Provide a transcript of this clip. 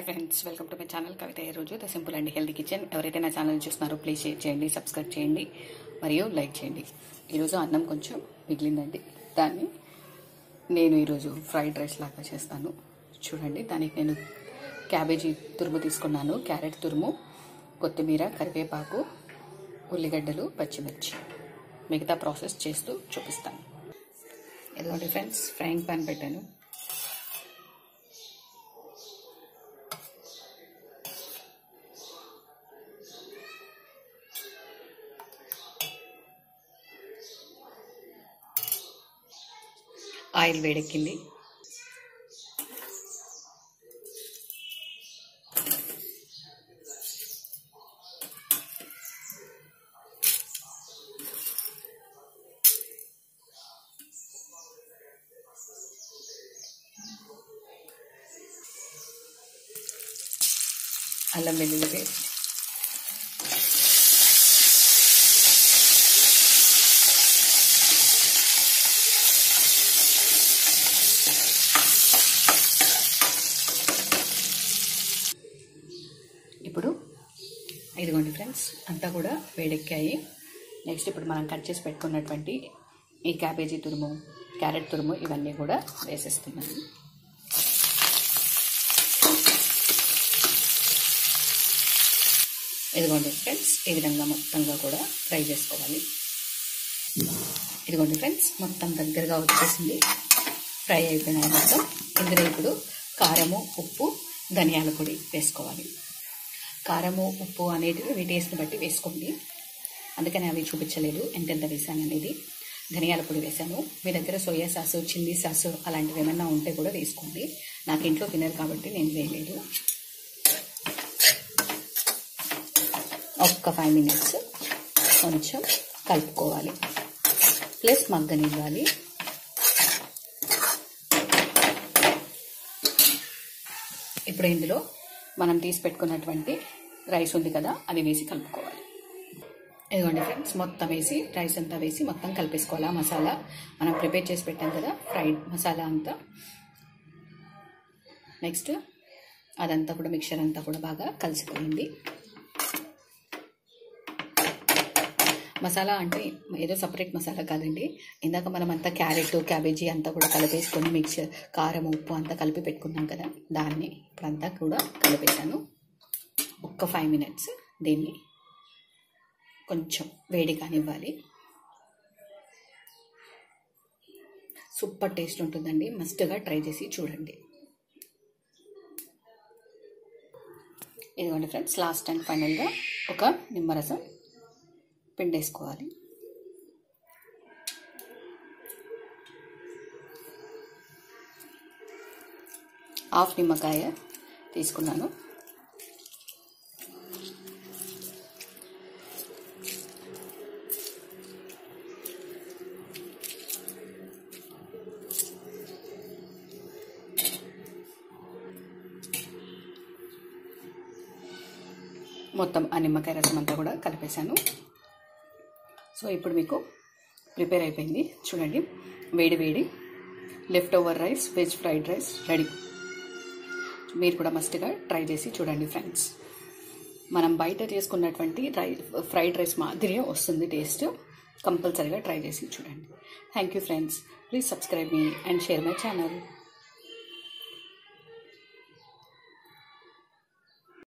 friends welcome to my channel Kavitha ఈ రోజు the simple and healthy kitchen ఎవరైతే నా ఛానల్ చూస్తున్నారో ప్లీజ్ షేర్ చేయండి సబ్స్క్రైబ్ చేయండి మరియు లైక్ చేయండి ఈరోజు అన్నం కొంచెం మిగిలిందండి దాన్ని నేను ఈరోజు ఫ్రైడ్ రైస్ లాగా చేస్తాను చూడండి దానికి నేను క్యాబేజీ తురుము తీసుకున్నాను క్యారెట్ తురుము కొత్తిమీర కరివేపాకు ఉల్లిగడ్డలు పచ్చిమిర్చి మిగతా ప్రాసెస్ చేస్తూ చూపిస్తాను ఇదిగోండి ఫ్రెండ్స్ ఫ్రైయింగ్ పాన్ పెట్టాను ఆయిల్ వేడెక్కింది అల్లం వెల్లుల్లి పేస్ట్ ఇప్పుడు ఇదిగోండి ఫ్రెండ్స్ అంతా కూడా వేడెక్కాయి నెక్స్ట్ ఇప్పుడు మనం కట్ చేసి పెట్టుకున్నటువంటి ఈ క్యాబేజీ తురుము క్యారెట్ తురుము ఇవన్నీ కూడా వేసేస్తున్నాను ఇదిగోండి ఫ్రెండ్స్ ఈ విధంగా మొత్తంగా కూడా ఫ్రై చేసుకోవాలి ఇదిగోండి ఫ్రెండ్స్ మొత్తం దగ్గరగా వచ్చేసింది ఫ్రై అయిపోయినాయి మొత్తం ఇందులో ఇప్పుడు కారము ఉప్పు ధనియాల పొడి వేసుకోవాలి కారము ఉప్పు అనేటివి మీ టేస్ట్ని బట్టి వేసుకోండి అందుకని అవి చూపించలేదు ఎంతెంత వేసాను అనేది ధనియాల పొడి వేసాను మీ దగ్గర సోయా సాసు చిల్లీ సాసు అలాంటివి ఏమైనా ఉంటే కూడా వేసుకోండి నాకు ఇంట్లో తినరు కాబట్టి నేను వేయలేదు ఒక్క ఫైవ్ మినిట్స్ కొంచెం కలుపుకోవాలి ప్లస్ మగ్గనివ్వాలి ఇప్పుడు ఇందులో మనం తీసి పెట్టుకున్నటువంటి రైస్ ఉంది కదా అది వేసి కలుపుకోవాలి ఇదిగోండి ఫ్రెండ్స్ మొత్తం వేసి రైస్ అంతా వేసి మొత్తం కలిపేసుకోవాలి ఆ మసాలా మనం ప్రిపేర్ చేసి పెట్టాం కదా ఫ్రైడ్ మసాలా అంతా నెక్స్ట్ అదంతా కూడా మిక్చర్ అంతా కూడా బాగా కలిసిపోయింది మసాలా అంటే ఏదో సపరేట్ మసాలా కాదండి ఇందాక మనం అంతా క్యారెట్ క్యాబేజీ అంతా కూడా కలిపేసుకొని మిక్చర్ కారం ఉప్పు అంతా కలిపి పెట్టుకున్నాం కదా దాన్ని ఇప్పుడంతా కూడా కలిపేసాను ఒక్క ఫైవ్ మినిట్స్ దీన్ని కొంచెం వేడి కానివ్వాలి సూపర్ టేస్ట్ ఉంటుందండి మస్ట్గా ట్రై చేసి చూడండి ఇదిగోండి ఫ్రెండ్స్ లాస్ట్ అండ్ ఫైనల్గా ఒక నిమ్మరసం పిండేసుకోవాలి హాఫ్ నిమ్మకాయ తీసుకున్నాను మొత్తం ఆ నిమ్మకాయ రసం అంతా కూడా కలిపేశాను సో ఇప్పుడు మీకు ప్రిపేర్ అయిపోయింది చూడండి వేడి వేడి leftover rice veg fried rice ready మీరు కూడా మస్ట్గా ట్రై చేసి చూడండి ఫ్రెండ్స్ మనం బయట చేసుకున్నటువంటి రై ఫ్రైడ్ రైస్ మాదిరి వస్తుంది టేస్ట్ కంపల్సరీగా ట్రై చేసి చూడండి thank you friends please subscribe మీ అండ్ షేర్ మై ఛానల్